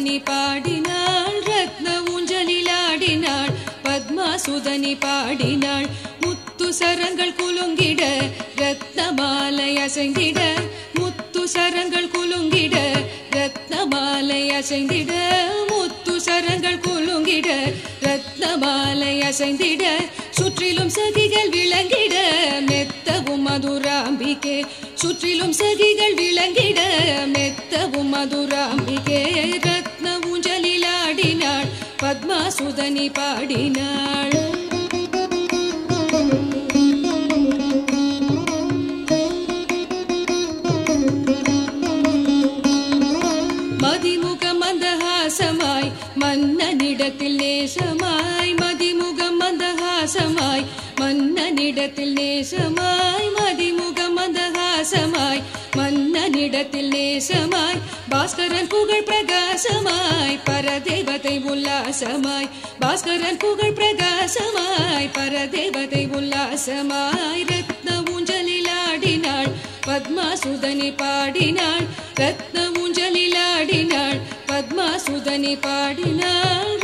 சுதனி பாடினாள் ரத்ன ஊஞ்சலிலாடினாள் பத்மா சுதனி பாடினாள் முத்து சரங்கள் குலுங்கிட ரத்ன மாலை அசைந்திட முத்து சரங்கள் குலுங்கிட ரத்ன மாலை அசைந்திட முத்து சரங்கள் குலுங்கிட ரத்ன மாலை அசைந்திட சுற்றிலும் சகிகள் விளங்கிட மெத்தவும் மதுராம்பிகே சுற்றிலும் சகிகள் விளங்கிட மெத்தவும் மதுராம்பிகே ரத்ன ஊஞ்சலிலாடினாள் பத்மா சுதனி பாடினாள் மதிமுக மந்தஹாசமாய் மன்னனிடத்தில் நேசமாய் மதிமுகம் மந்தஹாசமாய் மன்னனிடத்தில் நேசமாய் மதிமுகம் மந்தஹாசமாய் மன்னனிடத்தில் நேசமாய் பாஸ்கரன் புகழ் பிரகாசமாய் பரதேவதை உல்லாசமாய் பாஸ்கரன் புகழ் பிரகாசமாய் பரதேவதை உல்லாசமாய் ரத்ன ஊஞ்சலிலாடினாள் பத்மா சுதனி பாடினாள் ரத்ன ஊஞ்சலிலாடினாள் பத்மா சுதனி பாடினாள்